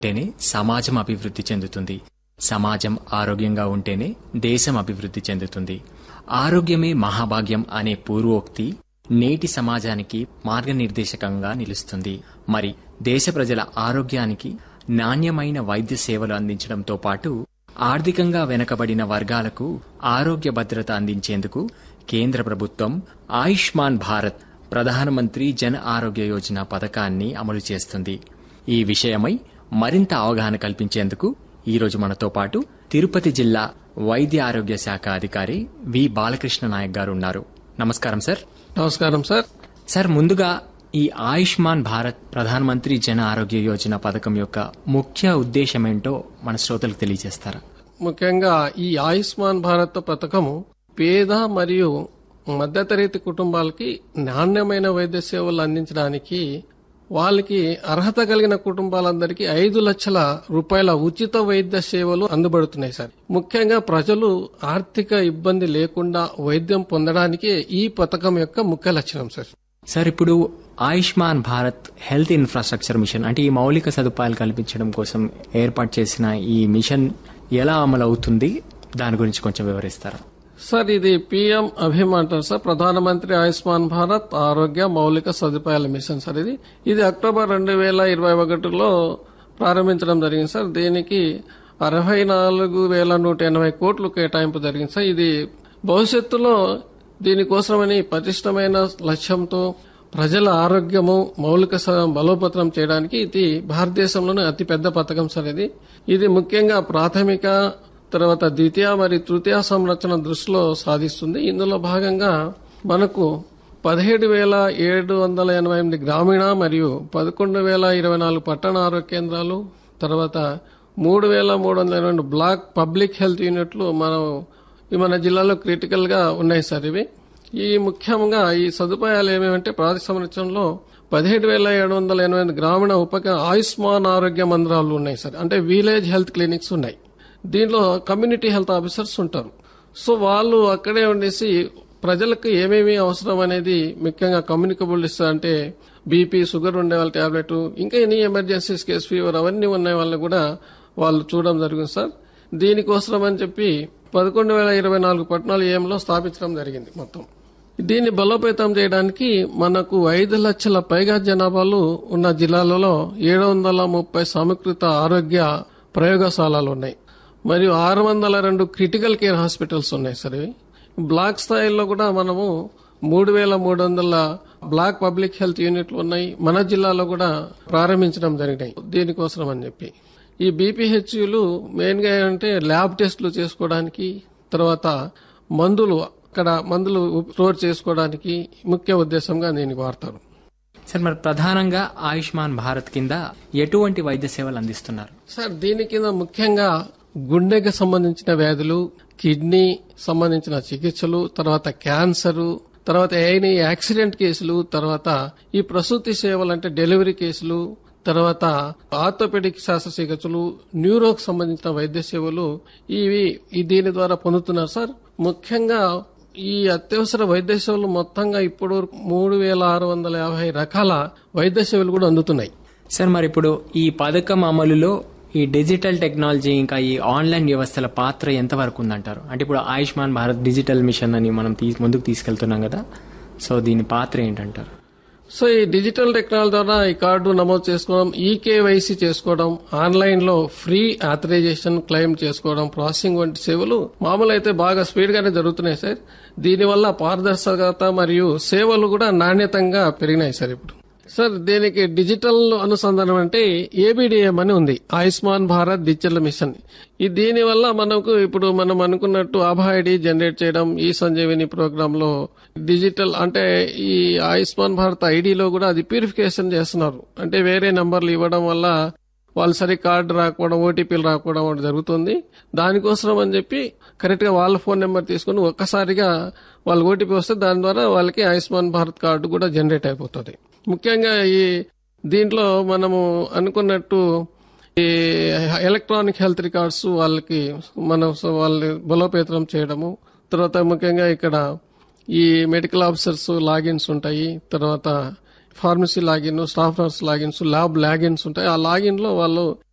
ఉంటేనే సమాజం అభివృద్ధి చెందుతుంది సమాజం ఆరోగ్యంగా ఉంటేనే దేశం అభివృద్ధి చెందుతుంది ఆరోగ్యమే మహాభాగ్యం అనే పూర్వోక్తి నేటి సమాజానికి మార్గనిర్దేశకంగా నిలుస్తుంది మరి దేశ ప్రజల ఆరోగ్యానికి నాణ్యమైన వైద్య సేవలు అందించడంతో పాటు ఆర్థికంగా వెనకబడిన వర్గాలకు ఆరోగ్య భద్రత అందించేందుకు కేంద్ర ప్రభుత్వం ఆయుష్మాన్ భారత్ ప్రధానమంత్రి జన్ ఆరోగ్య యోజన పథకాన్ని అమలు చేస్తుంది ఈ విషయమై మరింత అవగాహన కల్పించేందుకు ఈరోజు మనతో పాటు తిరుపతి జిల్లా వైద్య ఆరోగ్య శాఖ అధికారి వి బాలకృష్ణ నాయక్ గారు ఉన్నారు నమస్కారం సార్ నమస్కారం సార్ సార్ ముందుగా ఈ ఆయుష్మాన్ భారత్ ప్రధానమంత్రి జన ఆరోగ్య యోజన పథకం యొక్క ముఖ్య ఉద్దేశం ఏంటో మన శ్రోతలకు తెలియజేస్తారా ముఖ్యంగా ఈ ఆయుష్మాన్ భారత్ పథకము పేద మరియు మధ్యతరగతి కుటుంబాలకి నాణ్యమైన వైద్య సేవలు అందించడానికి వాళ్ళకి అర్హత కలిగిన కుటుంబాలందరికీ ఐదు లక్షల రూపాయల ఉచిత వైద్య సేవలు అందుబడుతున్నాయి సార్ ముఖ్యంగా ప్రజలు ఆర్థిక ఇబ్బంది లేకుండా వైద్యం పొందడానికి ఈ పథకం యొక్క ముఖ్య లక్షణం సార్ సార్ ఇప్పుడు Ayushman Bharat health infrastructure mission అంటే ఈ మౌలిక సదుపాయాలు కల్పించడం కోసం ఏర్పాటు చేసిన ఈ మిషన్ ఎలా అమలు అవుతుంది దాని గురించి కొంచెం వివరిస్తారా సార్ ఇది పిఎం అభిమ్ అంటారు సార్ ప్రధానమంత్రి ఆయుష్మాన్ భారత్ ఆరోగ్య మౌలిక సదుపాయాల మిషన్ సార్ ఇది ఇది అక్టోబర్ రెండు వేల ఇరవై ఒకటిలో ప్రారంభించడం జరిగింది సార్ దీనికి అరవై నాలుగు వేల నూట ఎనభై కోట్లు కేటాయింపు జరిగింది సార్ ఇది భవిష్యత్తులో దీనికోసమని పటిష్టమైన లక్ష్యంతో ప్రజల ఆరోగ్యము మౌలిక స- బలోపేతం చేయడానికి ఇది భారతదేశంలోనే అతిపెద్ద పథకం సార్ ఇది ఇది ముఖ్యంగా ప్రాథమిక తర్వాత ద్వితీయ మరియు తృతీయ సంరక్షణ దృష్టిలో సాధిస్తుంది ఇందులో భాగంగా మనకు పదిహేడు వేల ఏడు వందల ఎనభై ఎనిమిది గ్రామీణ మరియు పదకొండు వేల ఇరవై నాలుగు పట్టణ ఆరోగ్య కేంద్రాలు తర్వాత మూడు వేల మూడు వందల ఎనభై రెండు బ్లాక్ పబ్లిక్ హెల్త్ యూనిట్లు మనం ఈ మన జిల్లాలో క్రిటికల్ గా ఉన్నాయి సార్ ఇవి ఈ ముఖ్యంగా ఈ సదుపాయాలు ఏమేమంటే ప్రాథమిక సంరక్షణలో పదిహేడు వేల ఏడు వందల ఎనభై ఎనిమిది గ్రామీణ ఉపక ఆయుష్మాన్ ఆరోగ్య మందిరాలు ఉన్నాయి సార్ అంటే విలేజ్ హెల్త్ క్లినిక్స్ ఉన్నాయి దీనిలో కమ్యూనిటీ హెల్త్ ఆఫీసర్స్ ఉంటారు సో వాళ్ళు అక్కడే ఉండేసి ప్రజలకు ఏమేమి అవసరం అనేది ముఖ్యంగా కమ్యూనికబుల్ అంటే బీపీ షుగర్ ఉండే వాళ్ళ టాబ్లెట్ ఇంకా ఎనీ ఎమర్జెన్సీస్ కేస్ ఫీవర్ అవన్నీ ఉన్నాయి వాళ్ళని కూడా వాళ్ళు చూడడం జరిగింది సార్ దీనికోసం అని చెప్పి పదకొండు వేల ఇరవై నాలుగు పట్టణాలు ఏఎంలో స్థాపించడం జరిగింది మొత్తం దీన్ని బలోపేతం చేయడానికి మనకు ఐదు లక్షల పైగా జనాభాలు ఉన్న జిల్లాలలో ఏడు వందల ముప్పై సమీకృత ఆరోగ్య ప్రయోగశాలలు ఉన్నాయి మరియు ఆరు వందల రెండు క్రిటికల్ కేర్ హాస్పిటల్స్ ఉన్నాయి సార్ ఇవి బ్లాక్ స్థాయిలో కూడా మనము మూడు వేల మూడు వందల బ్లాక్ పబ్లిక్ హెల్త్ యూనిట్లు ఉన్నాయి మన జిల్లాలో కూడా ప్రారంభించడం జరిగినాయి దీనికోసం అని చెప్పి ఈ బీపీహెచ్యులు మెయిన్ గా ఏంటంటే ల్యాబ్ టెస్టులు చేసుకోవడానికి తర్వాత మందులు అక్కడ మందులు స్టోర్ చేసుకోవడానికి ముఖ్య ఉద్దేశంగా దీనికి వాడతారు సార్ మరి ప్రధానంగా ఆయుష్మాన్ భారత్ కింద ఎటువంటి వైద్య సేవలు అందిస్తున్నారు సార్ దీని కింద ముఖ్యంగా గుండెకి సంబంధించిన వ్యాధులు కిడ్నీ సంబంధించిన చికిత్సలు తర్వాత క్యాన్సర్ తర్వాత ఏని యాక్సిడెంట్ కేసులు తర్వాత ఈ ప్రసూతి సేవలు అంటే డెలివరీ కేసులు తర్వాత ఆర్థోపెడిక్ శస్త్రచికిత్సలు న్యూరోకి సంబంధించిన వైద్య సేవలు ఇవి ఈ దీని ద్వారా పొందుతున్నారు సార్ ముఖ్యంగా ఈ అత్యవసర వైద్య సేవలు మొత్తంగా ఇప్పుడు మూడు వేల ఆరు వందల యాభై రకాల వైద్య సేవలు కూడా అందుతున్నాయి సార్ మరి ఇప్పుడు ఈ పథకం అమలులో ఈ డిజిటల్ టెక్నాలజీ ఇంకా ఈ ఆన్లైన్ వ్యవస్థల పాత్ర ఎంతవరకు ఉందంటారు అంటే ఇప్పుడు ఆయుష్మాన్ భారత్ డిజిటల్ మిషన్ అని మనం తీ- ముందుకు తీసుకెళ్తున్నాం కదా సో దీని పాత్ర ఏంటంటారు సో ఈ డిజిటల్ టెక్నాలజీ ద్వారా ఈ కార్డు నమోదు చేసుకోవడం ఈకేవైసీ చేసుకోవడం ఆన్లైన్ లో ఫ్రీ ఆథరైజేషన్ క్లెయిమ్ చేసుకోవడం ప్రాసెసింగ్ వంటి సేవలు మామూలు అయితే బాగా స్పీడ్ గానే జరుగుతున్నాయి సార్ దీనివల్ల పారదర్శకత మరియు సేవలు కూడా నాణ్యతంగా పెరిగినాయి సార్ ఇప్పుడు సార్ దీనికి డిజిటల్ అనుసంధానం అంటే ఏబిడిఎం అని ఉంది ఆయుష్మాన్ భారత్ డిజిటల్ మిషన్ ఈ దీని వల్ల మనకు ఇప్పుడు మనం అనుకున్నట్టు ఆభా ఐడి జనరేట్ చేయడం ఈ సంజీవిని ప్రోగ్రామ్ లో డిజిటల్ అంటే ఈ ఆయుష్మాన్ భారత్ ఐడిలో కూడా అది ప్యూరిఫికేషన్ చేస్తున్నారు అంటే వేరే నంబర్లు ఇవ్వడం వల్ల వాళ్ళు సరి కార్డు రాకపోవడం ఓటీపీలు రాకపోవడం ఒకటి జరుగుతుంది దానికోసం అని చెప్పి కరెక్ట్ గా వాళ్ళ ఫోన్ నెంబర్ తీసుకుని ఒక్కసారిగా వాళ్ళ ఓటీపీ వస్తే దాని ద్వారా వాళ్ళకి ఆయుష్మాన్ భారత్ కార్డు కూడా జనరేట్ అయిపోతుంది ముఖ్యంగా ఈ దీంట్లో మనము అనుకున్నట్టు ఈ ఎలక్ట్రానిక్ హెల్త్ రికార్డ్స్ వాళ్ళకి మనం వాళ్ళని బలోపేతం చేయడము తర్వాత ముఖ్యంగా ఇక్కడ ఈ మెడికల్ ఆఫీసర్స్ లాగిన్స్ ఉంటాయి తర్వాత pharmacy login staff nurse logins lab logins ఉంటాయి ఆ లాగిన్ లో వాళ్ళు